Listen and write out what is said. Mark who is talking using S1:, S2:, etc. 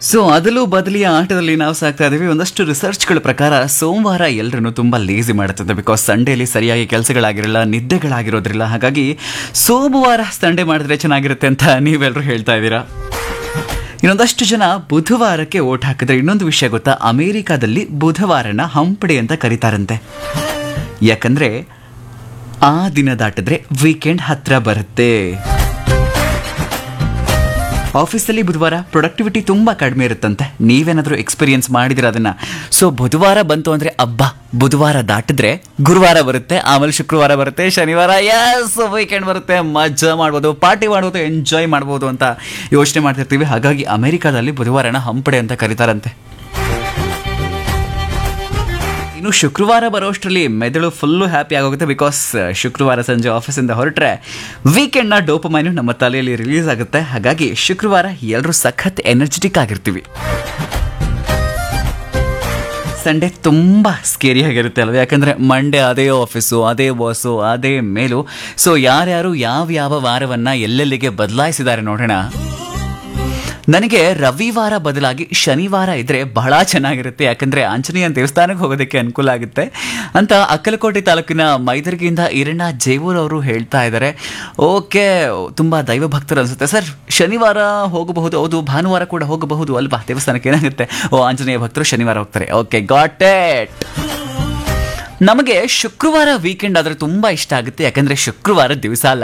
S1: so ಅದಲು ಬದಲಿಯ ಆಟದಲ್ಲಿ ನಾವು ಸಾಕ್ತಾ ಇದೀವಿ ಒಂದಷ್ಟು ರಿಸರ್ಚ್ಗಳ ಪ್ರಕಾರ ಸೋಮವಾರ ಎಲ್ಲರನ್ನು ತುಂಬ ಲೇಸಿ ಮಾಡುತ್ತದೆ ಬಿಕಾಸ್ ಸಂಡೇಲಿ ಸರಿಯಾಗಿ ಕೆಲಸಗಳಾಗಿರಲ್ಲ ನಿದ್ದೆಗಳಾಗಿರೋದ್ರಿಲ್ಲ ಹಾಗಾಗಿ ಸೋಮವಾರ ಸಂಡೇ ಮಾಡಿದ್ರೆ ಚೆನ್ನಾಗಿರುತ್ತೆ ಅಂತ ನೀವೆಲ್ಲರೂ ಹೇಳ್ತಾ ಇದ್ದೀರಾ ಇನ್ನೊಂದಷ್ಟು ಜನ ಬುಧವಾರಕ್ಕೆ ಓಟ್ ಹಾಕಿದ್ರೆ ಇನ್ನೊಂದು ವಿಷಯ ಗೊತ್ತಾ ಅಮೆರಿಕಾದಲ್ಲಿ ಬುಧವಾರನ ಹಂಪಡೆ ಅಂತ ಕರೀತಾರಂತೆ ಯಾಕಂದ್ರೆ ಆ ದಿನ ದಾಟಿದ್ರೆ ವೀಕೆಂಡ್ ಹತ್ರ ಬರುತ್ತೆ ಆಫೀಸಲ್ಲಿ ಬುಧವಾರ ಪ್ರೊಡಕ್ಟಿವಿಟಿ ತುಂಬ ಕಡಿಮೆ ಇರುತ್ತಂತೆ ನೀವೇನಾದರೂ ಎಕ್ಸ್ಪೀರಿಯನ್ಸ್ ಮಾಡಿದಿರ ಅದನ್ನ ಸೊ ಬುಧವಾರ ಬಂತು ಅಂದರೆ ಅಬ್ಬಾ ಬುಧವಾರ ದಾಟಿದ್ರೆ ಗುರುವಾರ ಬರುತ್ತೆ ಆಮೇಲೆ ಶುಕ್ರವಾರ ಬರುತ್ತೆ ಶನಿವಾರ ಎಸ್ ವೀಕೆಂಡ್ ಬರುತ್ತೆ ಮಜಾ ಮಾಡ್ಬೋದು ಪಾರ್ಟಿ ಮಾಡ್ಬೋದು ಎಂಜಾಯ್ ಮಾಡ್ಬೋದು ಅಂತ ಯೋಚನೆ ಮಾಡ್ತಿರ್ತೀವಿ ಹಾಗಾಗಿ ಅಮೆರಿಕಾದಲ್ಲಿ ಬುಧವಾರನ ಹಂಪಡೆ ಅಂತ ಕರೀತಾರಂತೆ ಇನ್ನು ಶುಕ್ರವಾರ ಬರೋಷ್ಟರಲ್ಲಿ ಮೆದುಳು ಫುಲ್ಲು ಹ್ಯಾಪಿ ಆಗೋಗುತ್ತೆ ಬಿಕಾಸ್ ಶುಕ್ರವಾರ ಸಂಜೆ ಆಫೀಸಿಂದ ಹೊರಟ್ರೆ ವೀಕೆಂಡ್ನ ಡೋಪಮೈನು ನಮ್ಮ ತಲೆಯಲ್ಲಿ ರಿಲೀಸ್ ಆಗುತ್ತೆ ಹಾಗಾಗಿ ಶುಕ್ರವಾರ ಎಲ್ಲರೂ ಸಖತ್ ಎನರ್ಜೆಟಿಕ್ ಆಗಿರ್ತೀವಿ ಸಂಡೇ ತುಂಬ ಸ್ಕೇರಿ ಆಗಿರುತ್ತೆ ಅಲ್ವ ಯಾಕಂದರೆ ಮಂಡೇ ಅದೇ ಆಫೀಸು ಅದೇ ಬಾಸು ಅದೇ ಮೇಲು ಸೊ ಯಾರ್ಯಾರು ಯಾವ ಯಾವ ವಾರವನ್ನು ಎಲ್ಲೆಲ್ಲಿಗೆ ಬದಲಾಯಿಸಿದ್ದಾರೆ ನೋಡೋಣ ನನಗೆ ರವಿವಾರ ಬದಲಾಗಿ ಶನಿವಾರ ಇದ್ರೆ ಬಹಳ ಚೆನ್ನಾಗಿರುತ್ತೆ ಯಾಕಂದ್ರೆ ಆಂಜನೇಯ ದೇವಸ್ಥಾನಕ್ಕೆ ಹೋಗೋದಕ್ಕೆ ಅನುಕೂಲ ಆಗುತ್ತೆ ಅಂತ ಅಕ್ಕಲಕೋಟೆ ತಾಲೂಕಿನ ಮೈದರ್ಗಿಯಿಂದ ಈರಣ್ಣ ಜೇವೂರ್ ಅವರು ಹೇಳ್ತಾ ಇದ್ದಾರೆ ಓಕೆ ತುಂಬಾ ದೈವ ಭಕ್ತರು ಅನ್ಸುತ್ತೆ ಸರ್ ಶನಿವಾರ ಹೋಗಬಹುದು ಹೌದು ಭಾನುವಾರ ಕೂಡ ಹೋಗಬಹುದು ಅಲ್ವಾ ದೇವಸ್ಥಾನಕ್ಕೆ ಏನಾಗುತ್ತೆ ಓ ಆಂಜನೇಯ ಭಕ್ತರು ಶನಿವಾರ ಹೋಗ್ತಾರೆ ಓಕೆ ಗಾಟ್ ಇಟ್ ನಮಗೆ ಶುಕ್ರವಾರ ವೀಕೆಂಡ್ ಆದರೆ ತುಂಬಾ ಇಷ್ಟ ಆಗುತ್ತೆ ಯಾಕಂದ್ರೆ ಶುಕ್ರವಾರ ದಿವಸ